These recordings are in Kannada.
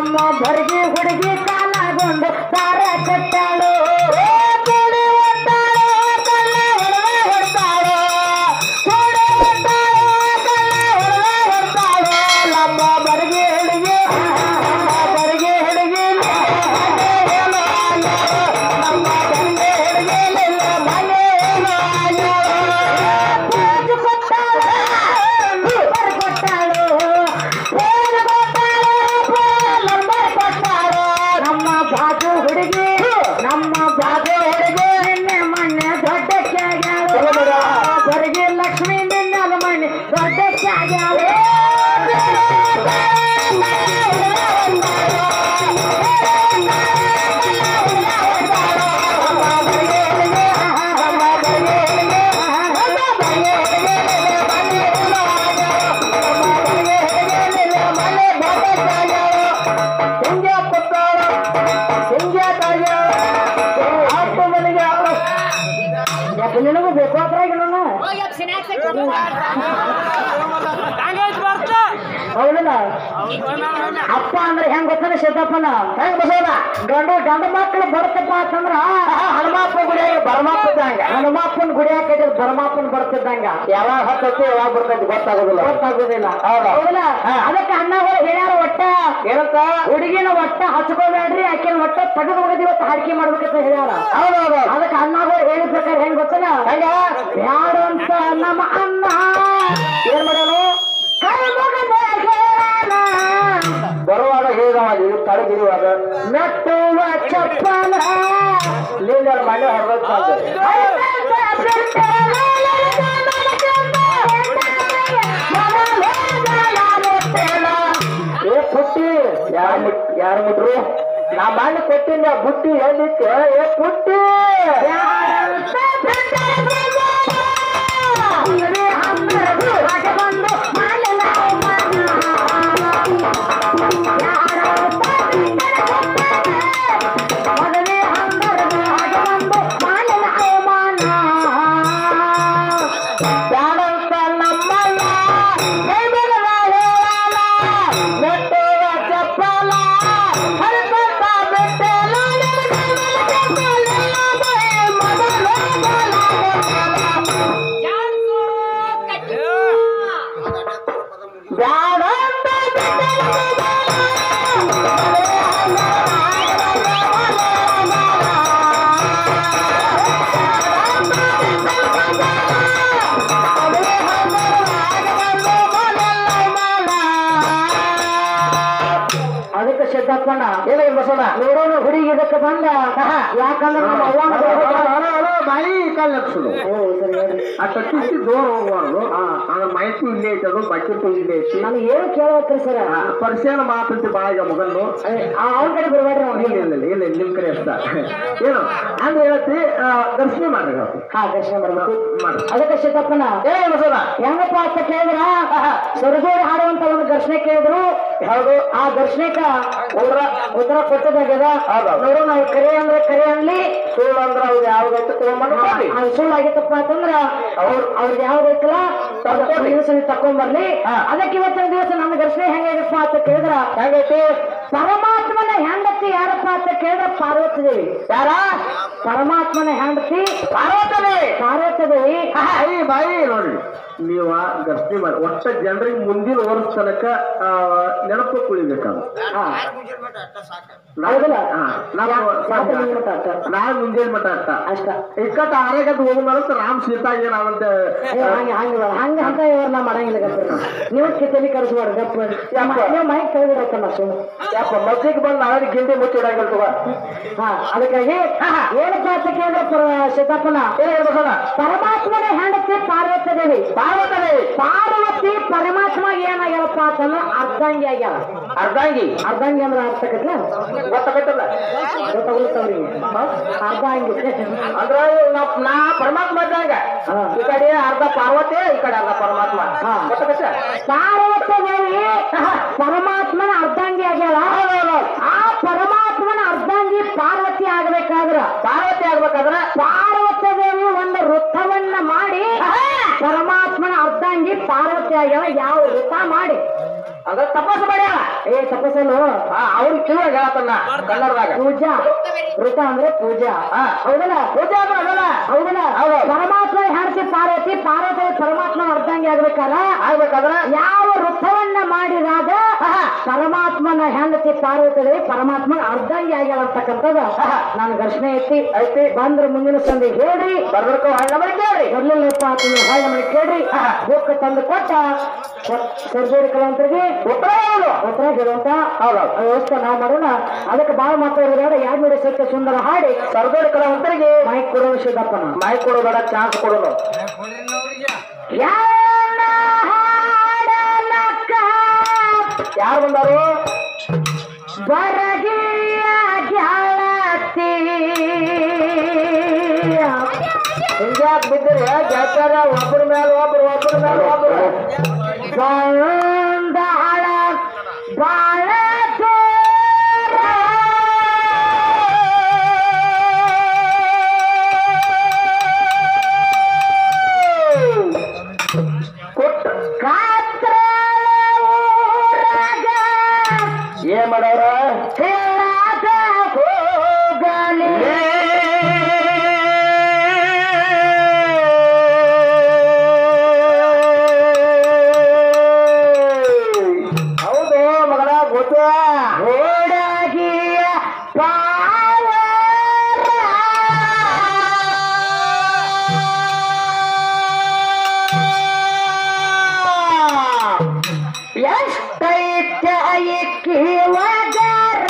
ನಮ್ಮ ಬರ್ಗಿ ಹುಡುಗಿ ಕಾಲಾಗೊಂಡು ತಾರ ಕಟ್ಟಾಳು ಏ ಕೂಡಿ ಹೊತ್ತಾಳು, ಕಳ್ಳ ಹೊಡೆದ ಹೊಡ್ತಾಳು. ಕೂಡಿ ಹೊತ್ತಾಳು, ಕಳ್ಳ ಹೊಡೆದ ಹೊಡ್ತಾಳು. ನಮ್ಮ ಬರ್ಗಿ ಹುಡುಗಿ ನಮ್ಮ ಬರ್ಗಿ ಹುಡುಗಿ ನಮ್ಮ ಬರ್ಗಿ ಹುಡುಗಿ ನಿನ್ನ ಮನೆಯೇನು ಆಗ್ಯಾಳು. ಪೂಜೆ ಕೊಟ್ಟಾಳು, ನಂಬರ್ ಕೊಟ್ಟಾಳು. ಪೂಜೆ ಕೊಟ್ಟಾಳು, ನಂಬರ್ ಕೊಟ್ಟಾಳು. ನಮ್ಮ ಬಾಜು ಹುಡುಗಿ ನಮ್ಮ ಬಾಜು ಹುಡುಗಿ ನಿನ್ನೆ ಮೊನ್ನೆ ದೊಡ್ಡ ಹೊರಗೆ ಲಕ್ಷ್ಮೀ ನಿನ್ನ ಮನೆ ದೊಡ್ಡ ಹೆಂಗೆ ಕೊಟ್ಟಾಳ ಹೆಂಗೆ ತಾಯ ಆಟೋ ಮನೆಗೆ ಯಾಕೆ ನಿನಗೂ ಬೇಕು ಅದ್ರಾಗ ಹೌದಲ್ಲ ಅಪ್ಪ ಅಂದ್ರೆ ಹೆಂಗ್ ಗೊತ್ತಾನೆ ಸಿದ್ದಪ್ಪನ ಹೆಂಗ್ ಬಸವನ ಗಂಡು ಗಂಡು ಮಕ್ಕಳು ಬರ್ತಪ್ಪ ಅಂತಂದ್ರ ಹನುಮಪ್ಪ ಗುಡಿಯಾಗ ಬರಮಪ್ಪ ಇದ್ದಂಗ ಹನುಮಪ್ಪನ ಗುಡಿಯಾಗ ಕಟ್ಟಿದ್ ಬರಮಪ್ಪನ ಬರ್ತಿದ್ದಂಗ ಯಾವಾಗ ಹತ್ತೈತಿ ಯಾವಾಗ ಬರ್ತೈತಿ ಗೊತ್ತಾಗೋದಿಲ್ಲ ಗೊತ್ತಾಗೋದಿಲ್ಲ ಹೌದಲ್ಲ ಅದಕ್ಕೆ ಅಣ್ಣಗಳು ಹೇಳ್ಯಾರ ಒಟ್ಟ ಏನಂತ ಹುಡುಗಿನ ಒಟ್ಟ ಹಚ್ಕೋಬೇಡ್ರಿ ಆಕಿನ ಒಟ್ಟ ತೆಗೆದು ಹೋಗೋದು ಇವತ್ತು ಹಾಡಿಕೆ ಮಾಡ್ಬೇಕಂತ ಹೇಳ್ಯಾರ ಹೌದೌದು ಅದಕ್ಕೆ ಅಣ್ಣಗಳು ಹೇಳಿದ ಪ್ರಕಾರ ಹೆಂಗ್ ಗೊತ್ತಲ್ಲ ಹೆಂಗ ಯಾರು ಅಂತ ನಮ್ಮ ಅಣ್ಣ ಏನ್ ಮಾಡೋನು ಕೈ ಮುಗಿದ ಹೇಳೋಣ. ಬರುವಾಗ ಹೇಳಿದವ ಇದು ತಡಗಿರುವಾಗ ಮೆಟ್ಟುವ ಚಪ್ಪಲ ನಿನ್ನ ಮನೆ ಹೊರಬೇಕು ಏ ಪುಟ್ಟಿ ಯಾರ ಯಾರ ಮುಟ್ರು ನಾ ಮಾಡಿ ಕೊಟ್ಟಿನ ಬುಟ್ಟಿ ಎಲ್ಲಿತ್ತು ಏ ಪುಟ್ಟಿ ಬ್ಯಾಡಂತ ನಮ್ಮಲ್ಲ ಕೈ ಬಿಡದ ಹೇಳಲ್ಲ ಮೆಟ್ಟುವ ಚಪ್ಪಲ ಹರಿಕೊಂಡ ಬಿಟ್ಟೆಲ್ಲ ಬ್ಯಾಡಂತ ಅದಕ್ಕೆ ಸಿದ್ದಪ್ಪಣ್ಣ ಏನ ಬಸೋಣ ನೋಡೋಣ ಹುಡುಗಿ ಇದಕ್ಕೆ ಬಂದ ಯಾಕಂದ್ರೆ ನಮ್ಮ ಅವ್ವನ ಬಾಯಿ ಕಾಲ್ ಲಕ್ಷಣ ಓ ಸರಿ ಹೇಳಿ ಆ ತಟ್ಟಿಸಿ ದೂರ ಹೋಗ್ಬಾರ್ದು ಅದ್ರ ಮಾಹಿತಿ ಇಲ್ಲೇ ಐತೆ ಅದು ಬಕೆಟ್ ಇಲ್ಲೇ ಐತಿ ನನಗೆ ಏನು ಕೇಳತ್ರಿ ಸರ್ ಪರಿಚಯನ ಮಾತಂತೆ ಬಾಯಿಗ ಮಗನ್ನು ಅವನ ಕಡೆ ಬರಬೇಡ್ರಿ ನಾವು ಇಲ್ಲ ಇಲ್ಲ ಇಲ್ಲ ಇಲ್ಲ ನಿಮ್ ಕಡೆ ಅಷ್ಟ ಏನು ಅಂದ್ರೆ ಹೇಳ್ತಿ ಆ, ದರ್ಶನ ಮಾಡ್ರಿ ಹೇಳ್ತಿ ಹಾ ದರ್ಶನ ಬರ್ಬೇಕು ಮಾಡ್ರಿ ಅದಕ್ಕೆ ಸಿದ್ದಪ್ಪನ ಏ ಬಸೋಣ ಹೆಂಗಪ್ಪ ಅಂತ ಕೇಳಿದ್ರ ಸರಜೋಡಿ ಹಾಡುವಂತ ಒಂದು ದರ್ಶನ ಕೇಳಿದ್ರು ಹೌದು ಆ ದರ್ಶನಕ್ಕ ಉದ್ರ ಉತ್ತರ ಕೊಟ್ಟದಾಗ್ಯದ ಹೌದು. ನೋಡು ನಾವು ಕರೆ ಅಂದ್ರೆ ಕರೆ ಅನ್ಲಿ ಸುಳ್ಳು ಅಂದ್ರೆ ಅವ್ರು ಯಾವ್ದೈತೆ ತಗೊಂಬಂದು ಕೊಡ್ರಿ ಅದು ಸುಳ್ಳು ಆಗಿತ್ತಪ್ಪ ಅಂತಂದ್ರ ಅವ್ರ ಅವ್ರದ್ದು ಯಾವ್ದೈತಲ್ಲ ದಿವಸ ತಕೊಂಡ್ಬರ್ಲಿ ಹಾ. ಅದಕ್ಕೆ ಇವತ್ತಿನ ದಿವಸ ನಮ್ಮ ದರ್ಶನ ಹೆಂಗಾಗಪ್ಪ ಅಂತ ಕೇಳಿದ್ರ ಹೆಂಗೈತಿ ಪರಮಾತ್ಮನ ಹೆಂಡತಿ ಯಾರಪ್ಪ ಅಂತ ಕೇಳಿದ್ರ ಪಾರ್ವತಿ ದೇವಿ ಯಾರ ಪರಮಾತ್ಮನ ಹೆಂಡತಿ ಪಾರ್ವತನೇ ಪಾರ್ವತಿ ದೇವಿ ಬಾಯಿ ಬಾಯಿ ನೋಡ್ರಿ ನೀವ ಗರ್ತಿ ಮಾಡಿ ಒಟ್ಟ ಜನರಿಗೆ ಮುಂದಿನ ವರ್ಷ ತನಕ ಆ, ನೆನಪು ಕುಳಿಬೇಕದು ಹಾ. ನಾಳೆ ಹೌದಲ್ಲ? ನಾವು ಯಾಕೆ ಮುಂದಿನ ಮಟ್ಟ ಅಷ್ಟ? ನಾಳೆ ಮುಂಜಾನೆ ಮಟ್ಟ ಅಷ್ಟ ಅಷ್ಟ ಇಕ್ಕಟ್ಟ ಆರೇಗದ್ ಹೋದ ಮೇಲೆ ರಾಮ್ ಸೀತಾ ಏನಾದಂತ ಏ, ಹಂಗೆ ಹಂಗೆ ಹಂಗ ಅಂತ ಇವ್ರನ್ನ ಮಾಡಂಗಿಲ್ಲ ಗಪ್ಪ ನೀವು ಕಿತ್ತಲಿ ಕರೆಸ್ಬಾರ್ದು ಗಪ್ಪ ನೀವು ಮೈಕ್ ತೆಗೆದಿರತ್ತಲ್ಲ ಸುಮ್ಮನೆ ಯಾಕ ಮಜ್ಜಿಗೆ ಬಂದು ನಾಳೆ ಗಿಂಡಿ ಮುಚ್ಚಿಡಂಗಿಲ್ಲ ತಗೋ ಹಾ ಅದಕ್ಕಾಗಿ ಏನಪ್ಪ ಅಂತ ಕೇಳಿದ್ರೆ ಪರ- ಸಿದ್ದಪ್ಪನ ಏನ್ ಹೇಳ್ಬೇಕಲ್ಲ ಪರಮಾತ್ಮನ ಹೆಂಡತಿ ಪಾರ್ವತಿ ದೇವಿ ಪಾರ್ವತನೇ ಪಾರ್ವತಿ ಪರಮಾತ್ಮ ಏನಾಗ್ಯಾರಪ್ಪ ಅಂತಂದ್ರೆ ಅರ್ಧಂಗಿ ಆಗ್ಯಾರ ಅರ್ಧಾಂಗಿ ಅರ್ಧಂಗಿ ಅಂದ್ರೆ ಅರ್ಥಕತ್ಲ ಗೊತ್ತಾಗತ್ತಲ್ಲ ಗೊತ್ತಾಗುತ್ತವ್ರಿಗೆ ಅರ್ಧಂಗಿ ಅಂದ್ರ ನಾ- ನಾ ಪರಮಾತ್ಮ ಇದ್ದಂಗ ಹಾ. ಈ ಕಡೆ ಅರ್ಧ ಪಾರ್ವತಿ ಈ ಕಡೆ ಅರ್ಧ ಪರಮಾತ್ಮ ಹಾ. ಗೊತ್ತಾಗತ್ತ ಪಾರ್ವತಿ ದೇವಿ ಪರಮಾತ್ಮನ ಅರ್ಧಾಂಗಿ ಆಗ್ಯಾರ ಆ ಪರಮಾತ್ಮನ ಅರ್ಧಾಂಗಿ ಪಾರ್ವತಿ ಆಗ್ಬೇಕಾದ್ರ ಪಾರ್ವತಿ ಆಗ್ಬೇಕಾದ್ರ ಪಾರ್ವತಿ ದೇವಿ ಒಂದು ವೃತ್ತವನ್ನ ಮಾಡಿ ಪರಮಾತ್ಮನ ಅರ್ಧಾಂಗಿ ಪಾರ್ವತಿ ಆಗ್ಯಾವ ಯಾವ ವೃತ್ತ ಮಾಡಿ ಅಂದ್ರೆ ತಪಾಸು ಮಾಡ್ಯಾಳ ಏ ತಪಸ್ಸಲು ಅವ್ರಿಗೆ ತಿಳುವಾಗ ಹೇಳತ್ತನ್ನ ಕನ್ನಡದಾಗ ಪೂಜಾ ವೃತ ಅಂದ್ರೆ ಪೂಜಾ ಹಾ. ಹೌದಲ್ಲ ಪೂಜೆ ಅದು ಅದಲ್ಲ ಹೌದಲ್ಲ ಹೌದು. ಪರಮಾತ್ಮ ಹೆಂಡತಿ ಪಾರ್ವತಿ ಪಾರ್ವತಿ ಪರಮಾತ್ಮ ಅರ್ಧಂಗಿ ಆಗ್ಬೇಕಲ್ಲ ಆಗ್ಬೇಕಾದ್ರ ಯಾವ ವೃತ್ತವನ್ನ ಮಾಡಿದಾಗ ಪರಮಾತ್ಮನ ಹೆಂಡತಿ ಪಾರ್ವತಿ ಪರಮಾತ್ಮನ ಅರ್ಧಂಗಿ ಆಗ್ಯಾಳ ಅಂತಕ್ಕಂಥದ್ದು ನನ್ನ ಘರ್ಷಣೆ ಐತಿ ಐತಿ ಬಂದ್ರ ಮುಂದಿನ ಸಂದೆ ಹೇಳ್ರಿ ಬರ್ಬೇಕು ಹಳ್ಳ ಮಾಡಿ ಕೇಳ್ರಿ ಬರ್ಲಿಲ್ಲಪ್ಪ ನೀವು ಹಾಳೆ ಮಾಡಿ ಕೇಳ್ರಿ ಬುಕ್ ತಂದು ಕೊಟ್ಟ ಸರ್ಜರಿ ಕಲಾವಂತರಿಗೆ ಉತ್ತರ ಯಾವುದು ಉತ್ತರ ಹೇಳುವಂತ ಹೌದೌದು ವ್ಯವಸ್ಥೆ ನಾವು ಮಾಡೋಣ ಅದಕ್ಕೆ ಬಾಳ ಮಾತಾಡಿದ್ರೆ ಎರಡು ನುಡಿ ಸತ್ಯ ಸುಂದರ ಹಾಡಿ ಸರ್ದೋಡಿ ಕಲಾವಂತರಿಗೆ ಮೈಕ್ ಕೊಡೋಣ ಸಿದ್ದಪ್ಪನ ಮಾಯಿ ಕೊಡೋಬೇಡ ಚಾನ್ಸ್ ಕೊಡೋನು ಯಾನ ಹಾಡಲಕ್ಕ ಯಾರು ಬಂದಾರು ಬರಗಿಯ ಗೆಳತಿ ಹಿಂಗ್ಯಾಕ್ ಬಿದ್ದಿರಿ ಗೆಳತಾರ ಒಬ್ಬರ ಮೇಲೆ ಒಬ್ರು ಒಬ್ಬರ ಮೇಲೆ ಒಬ್ರು ಬಂದಾಳ ಬಾಳ ದೂರ ಕೊಟ್ಟ ಕಾತ್ರಾಳ ಊರಾಗ ಏನ್ ಮಾಡವ್ರ ಹೇಳಾದ ಹೋಗಲಿ ಹೌದು ಮಗಳ ಗೊತ್ತ ಓಡಗಿಯ ಪಾವರ ಎಷ್ಟೈತ ಇಕ್ಕಿವಗರ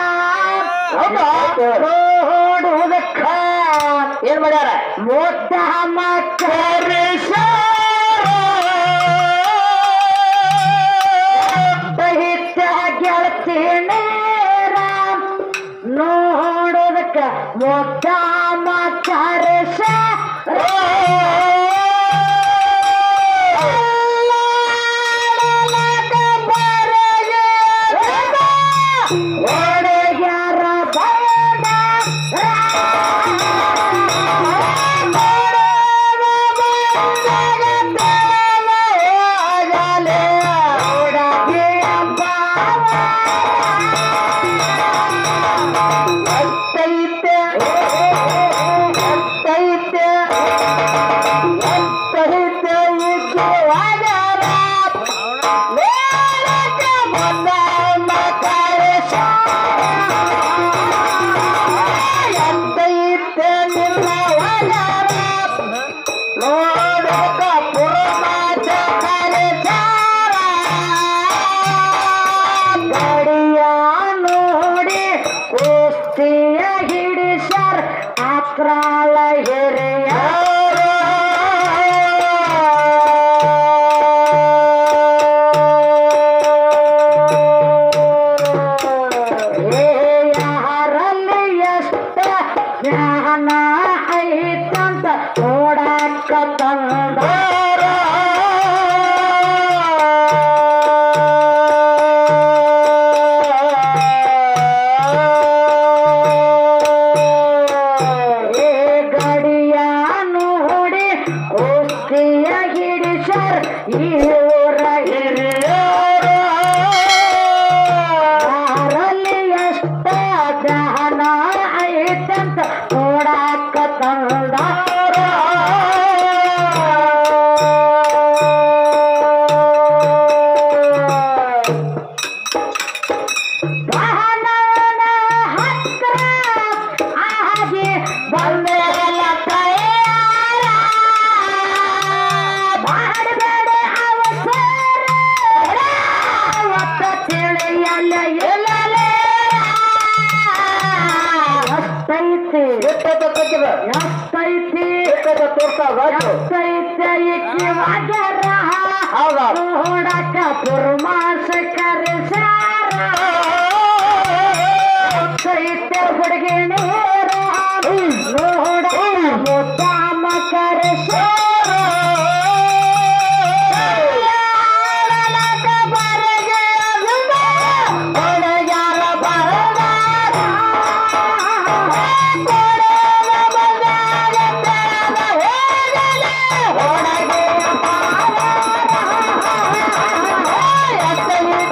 ನೋಡುವುದಕ್ಕ ಏನ್ ಮಾಡ್ಯಾರ ಮುದ್ದ ಮಕ್ಕರಿಸ ದಹಿತ ಗೆಳತಿನೇರ ನೋಡೋದಕ್ಕ ಮುದ್ದ ಮಕ್ಕರಿಸ ಒಡೆಯರ ಬೇಡ ನೋಡಕ ಪುರಮಾಚ ಕರೆಸಾರ ಗಡಿಯ ನೋಡಿ ಕುಸ್ತಿಯ ಹಿಡಿಸರ್ ಅಕ್ರಾಳ ಹಿರಿಯ ಯಾರಲ್ಲಿ ಎಷ್ಟ ಜ್ಞಾನ ಐತಂತ ನೋಡಕ್ಕ ತಂದಾರ ಏ ಗಡಿಯ ನೋಡಿ ಕುಸ್ತಿಯ ಹಿಡಿಸರ್ ಈ ಊರ ಹಿರಿಯರು ಯಾರಲ್ಲಿ ಎಷ್ಟ ಜ್ಞಾನ ಐತಂತ ನೋಡಕ್ಕ ತಂದಾರ ವಾಹನವನ ಹತ್ರ ಆಗಿ ಬಂದೆಲ್ಲ ತಯಾರ ಮಾಡಬೇಡ ಅವಸರ ಒತ್ತ ತಿಳಿಯಲ್ಲ ಎಲ್ಲಲೇ ಎಷ್ಟೈತಿ ಎಷ್ಟೈತೆ ಎಷ್ಟೈತಿ ತೋರ್ಸಾವ ಎಷ್ಟೈತೆ ಇಕ್ಕಿ ವಾಗ್ಯಾರ ಹೌದಾ ನೋಡಕ ಪುರ್ಮಾಸ ಕರೆಸಾರ ಸೈತ್ಯ ಹುಡುಗಿ ನೇರ ನೋಡ ಮುದ್ದಾಮ ಕರೆಸಾರ ಹೊಡೆಯಾರ ಬರದಾರ ಹೊಡೆಗೆ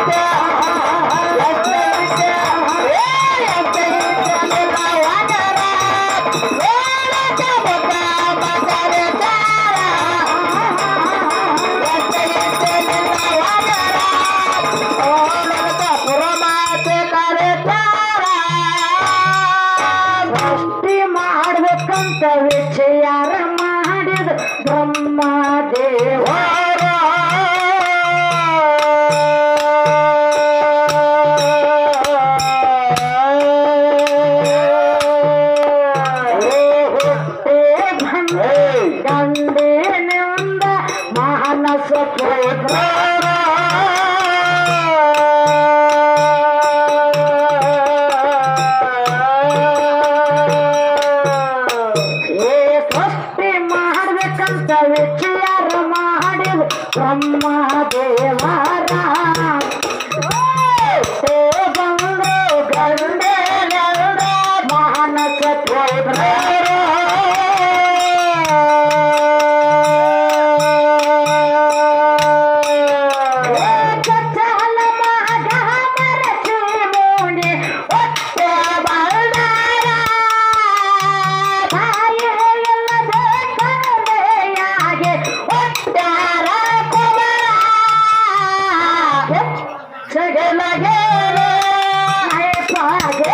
ಸಗಲಗೇಲೆ ಅಯ್ಯಪ್ಪಗೆ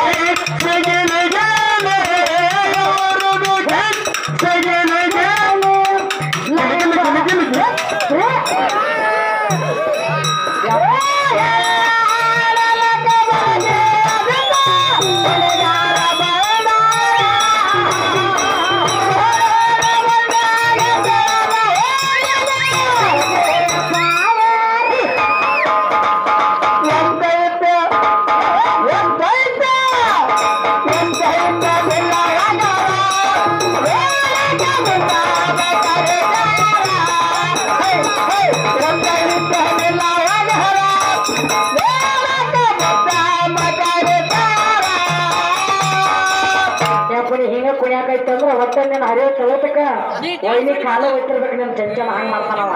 ಯಾಕಂದ್ರೆ ಹಿಂಗ ಕುಣಿಯಾಕೈತೆ ಅಂದ್ರೆ ಒಟ್ಟ ನೀನ್ ಹರಿಯೋ ಚಲೋತಕ ಒಯ್ನಿ ಕಾಲ ಒಟ್ಟಿರ್ಬೇಕು ನಿನ್ ಚಂಚಲ ಹಂಗ್ ಮಾಡ್ತಾನವ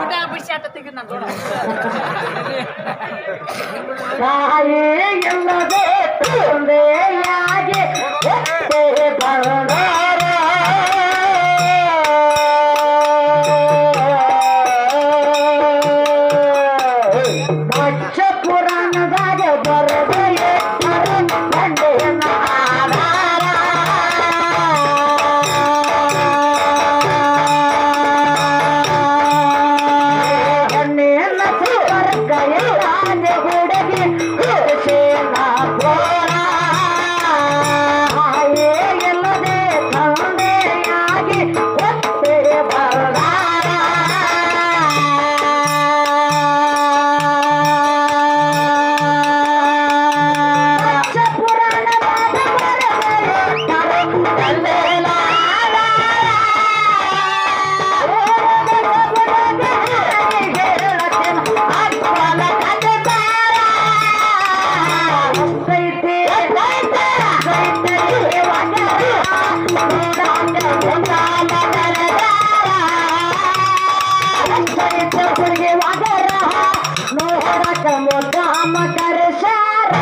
ತಾಯಿ ಇಲ್ಲದೆ ತಂದೆಯಾಗಿ ಹೊಟ್ಟೆ ಬಂದಾರ ಮಚ್ಚ ಪುರಾಣದಾಗ ಬರದೆಯೇ ಕಂಡೆನ ಹಣ್ಣಿನ ಕೈಯಾದ ಹುಡುಗಿ ಹುಡುಸೇನ ಪೋರ ಹಾಯೇ ಇಲ್ಲದೆ ತಂದೆಯಾಗಿ ಹೊಟ್ಟೆ ಬರದಾರ ಪುರಾಣದಾಗ ಮಕರ ಸಾರ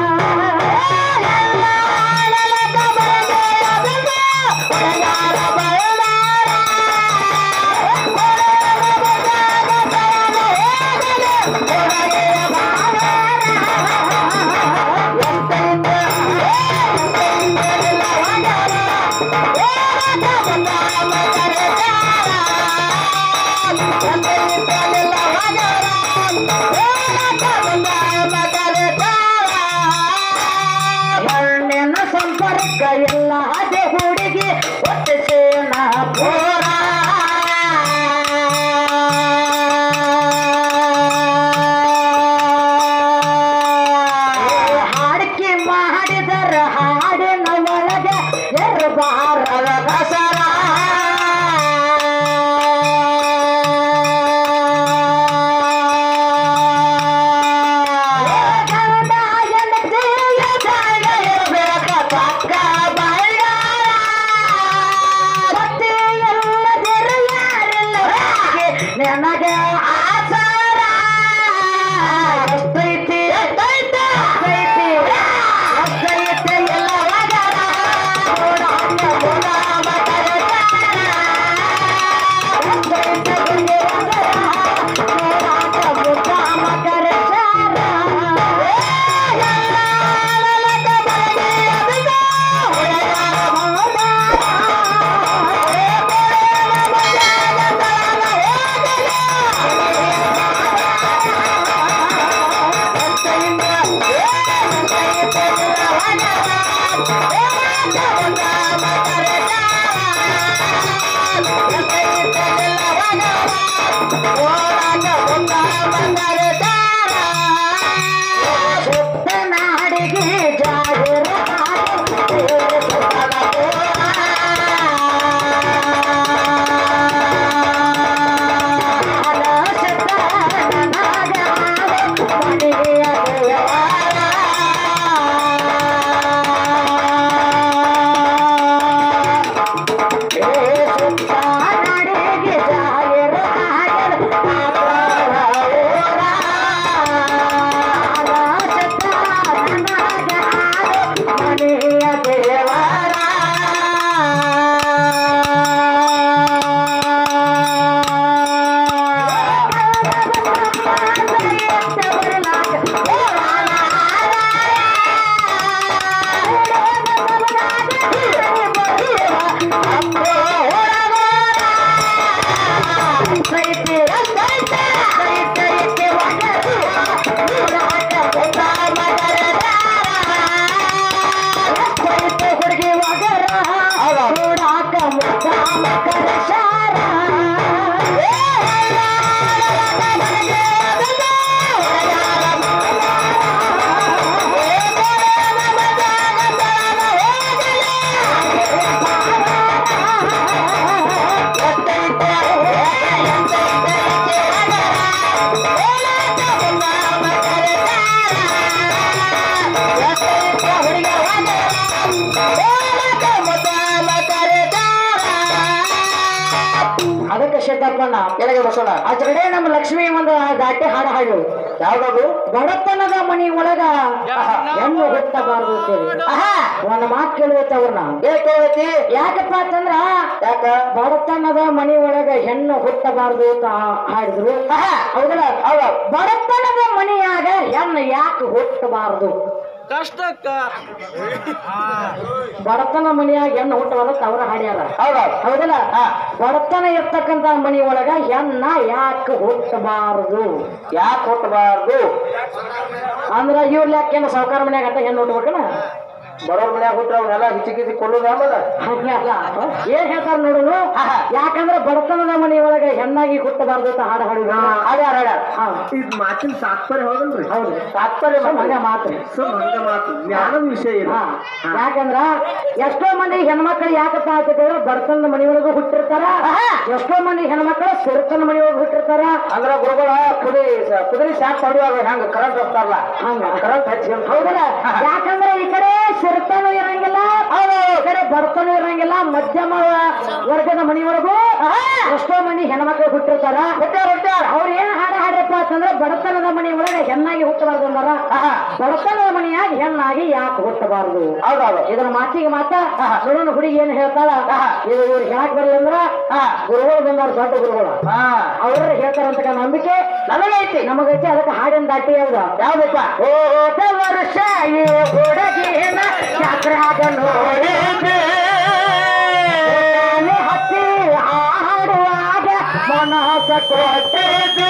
ಮಣ್ಣಿನ ಸಂಪರ್ಕ ಇಲ್ಲ ಅದೇ ಹುಡುಗಿ ಒಟ್ಟಿಸೇನ ಪೋರ ಹಾಡಿಕೆ ಮಾಡಿದರ ಹಾಡಿನ ಒಳಗೆ ಎರಬಾರದ ದಸರ ಗಂಡ ಹೆಂಡತಿಯ ಜಾಗ ಇರ್ಬೇಕ ಪಕ್ಕ ಬೈರ ಭಕ್ತಿ ಇಲ್ಲದಿರು ಯಾರಿಲ್ಲ ಹಾಗೆ ನನಗೆ ಆಚಾರ ಎಷ್ಟೈತಿ ಎಷ್ಟೈತಿ ಎಷ್ಟೈತಿ ಎಷ್ಟೈತಿ ಎಲ್ಲ ವಗರ ನೋಡಾಂಗ ಗುಣ ಮಕರ ಎಷ್ಟೈತಿ ಗುಂಗೆ ವಗರ ನೋಡಾಂಗ ಗುಣ ಮಕರ ಸುತ್ತನಾಡಿಗೆ ಜಾಹಿರ ಜಾಹಿರ ಬಣ್ಣ ಏನಾಗಿದೆ ಬಸವಣ್ಣ ಆಚೆ ಕಡೆ ನಮ್ಮ ಲಕ್ಷ್ಮಿ ಒಂದು ದಾಟಿ ಹಾಡು ಹಾಡು ಯಾವ್ದದು ಬಡತನದ ಮನಿ ಒಳಗ ಹೆಣ್ಣು ಹುಟ್ಟಬಾರದು ಅಂತೇಳಿ ಆಹಾ ಒಂದು ಮಾತು ಕೇಳುವತ್ತೆ ಅವ್ರನ್ನ ಏನ್ ಕೇಳತಿ ಯಾಕಪ್ಪ ಅಂತಂದ್ರ ಯಾಕ ಬಡತನದ ಮನಿ ಒಳಗ ಹೆಣ್ಣು ಹುಟ್ಟಬಾರದು ಅಂತ ಹಾಡಿದ್ರು ಆಹಾ ಹೌದಲ್ಲ ಹೌದ ಬಡತನದ ಮನಿಯಾಗ ಹೆಣ್ಣು ಯಾಕೆ ಹುಟ್ಟಬಾರದು ಕಷ್ಟಕ್ಕ ಬಡತನ ಮನಿಯಾಗ ಹೆಣ್ಣು ಹುಟ್ಟಬಾರದು ಅಂತ ಅವ್ರ ಹಾಡ್ಯಾರ ಹೌದ ಹೌದಲ್ಲ ಬಡತನ ಇರ್ತಕ್ಕಂತ ಮನಿ ಒಳಗ ಹೆಣ್ಣ ಯಾಕೆ ಹುಟ್ಟಬಾರದು ಯಾಕೆ ಹುಟ್ಟಬಾರ್ದು ಅಂದ್ರ ಇವ್ರ ಯಾಕೇನು ಸಾವುಕಾರ ಮನ್ಯಾಗ ಅಂತ ಹೆಣ್ಣು ಹುಟ್ಟಬೇಕನ ಬರೋರ್ ಮನ್ಯಾಗ ಹುಟ್ರ ಅವನ್ನೆಲ್ಲ ಹಿಚಿ ಕಿಚಿ ಕೊಳ್ಳುದ ಆಮೇಲೆ ಹಂಗಲ್ಲ ಏನ್ ಹೇಳ್ತಾರ ನೋಡುನು ಯಾಕಂದ್ರ ಬಡತನದ ಮನಿ ಒಳಗ ಹೆಣ್ಣಾಗಿ ಹುಟ್ಟಬಾರದು ಅಂತ ಹಾಡು ಹಾಡಿದ್ರು ಹಾಡ್ಯಾರ ಹಾಡ್ಯಾರ ಹಾ ಇದ್ ಮಾತಿನ ತಾತ್ಪರ್ಯ ಹೌದಲ್ರಿ ಹೌದು ತಾತ್ಪರ್ಯ ಸುಮ್ ಹಂಗ ಮಾತು ಸುಮ್ ಹಂಗ ಮಾತು ಜ್ಞಾನದ ವಿಷಯ ಇದು ಹಾ ಯಾಕಂದ್ರ ಎಷ್ಟೋ ಮಂದಿ ಹೆಣ್ಮಕ್ಳು ಯಾಕಪ್ಪ ಅಂತ ಕೇಳಿದ್ರೆ ಬಡತನದ ಮನಿಯೊಳಗೂ ಹುಟ್ಟಿರ್ತಾರ ಎಷ್ಟೋ ಮಂದಿ ಹೆಣ್ಮಕ್ಳು ಸಿರುತನ ಮನಿಯೊಳಗೆ ಹುಟ್ಟಿರ್ತಾರ ಅಂದ್ರ ಗುರುಗಳ ಕುದುರೆ ಕುದುರೆ ಶಾಪ್ ಹೊಡಿಯುವಾಗ ಹೆಂಗ ಕರೆಂಟ್ ಹೋಗ್ತಾರಲ್ಲ ಹಂಗ ಕರೆಂಟ್ ಹಚ್ಚಿ ಹೌದಲ್ಲ ಯಾಕಂದ್ರೆ ಈ ಕಡೆ ಸಿರುತನೂ ಇರಂಗಿಲ್ಲ ಈ ಕಡೆ ಬಡತನೂ ಇರಂಗಿಲ್ಲ ಮಧ್ಯಮ ವರ್ಗದ ಮನಿಯೊಳಗೂ ಎಷ್ಟೋ ಮಂದಿ ಹೆಣ್ಮಕ್ಳು ಹುಟ್ಟಿರ್ತಾರ ಹುಟ್ಟಾರ ಹುಟ್ಟಾರ ಅವ್ರು ಏನ್ ಹಾಡ ಹಾಡ್ರಪ್ಪ ಅಂತಂದ್ರೆ ಬಡತನದ ಮನಿ ಒಳಗೆ ಹೆಣ್ಣಾಗಿ ಹುಟ್ಟಬಾರ್ದು ಅಂದಾರ ಬಡತನದ ಮನಿಯಾಗಿ ಹೆಣ್ಣಾಗಿ ಯಾಕೆ ಹುಟ್ಟಬಾರ್ದು ಹೌದೌದು ಇದರ ಮಾತಿಗೆ ಮಾತ ನೋಡೋಣ ಹುಡುಗಿ ಏನ್ ಹೇಳ್ತಾಳ ಇದು ಇವ್ರು ಹೇಳಕ್ ಬರಲ್ಲ ಅಂದ್ರ ಗುರುಗಳು ಬಂದಾರ ದೊಡ್ಡ ಗುರುಗಳು ಹಾ ಅವ್ರ ಹೇಳ್ತಾರಂತ ನಂಬಿಕೆ ನಮಗೈತಿ ನಮಗೈತಿ ಅದಕ್ಕೆ ಹಾಡಿನ ದಾಟಿ ಯಾವ್ದ ಯಾವ್ದಪ್ಪ ಹೋದ ವರ್ಷ ಈ ಹುಡುಗಿನ ಚಕ್ರಾಗ ನೋಡಿದೆ ನಾನು ಹತ್ತಿ ಹಾಡುವಾಗ ಮನಸ ಕೊಟ್ಟಿದೆ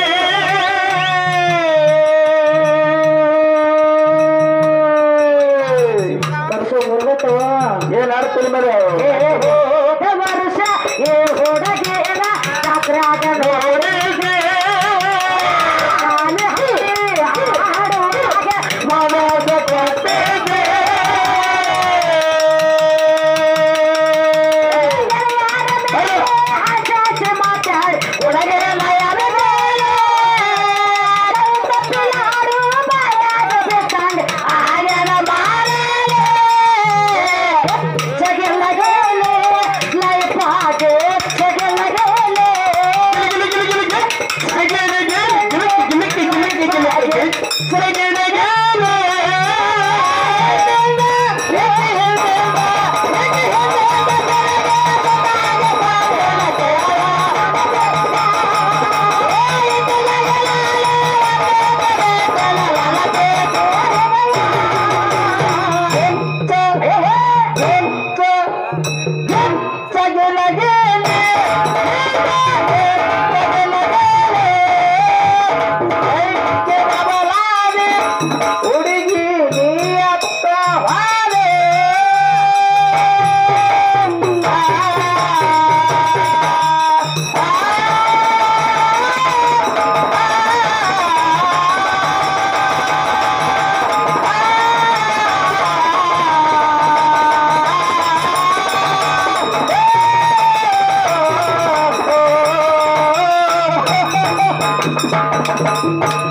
ಕರ್ಸು ಮುರ್ಗತ್ತವ ಏನ್ ಆಡ್ತೀನಿ ಮೇಲೆ ಹೋದ ವರ್ಷ ಈ ಹುಡುಗಿನ ಚಕ್ರಾಗ ನೋಡಿದೆ ನಾನು ಹತ್ತಿ ಹಾಡುವಾಗ ಮನಸ ಕೊಟ್ಟಿದೆ ಹುಡುಗಿ ನೀಯತ್ತ ಹಾಲೆ ಆ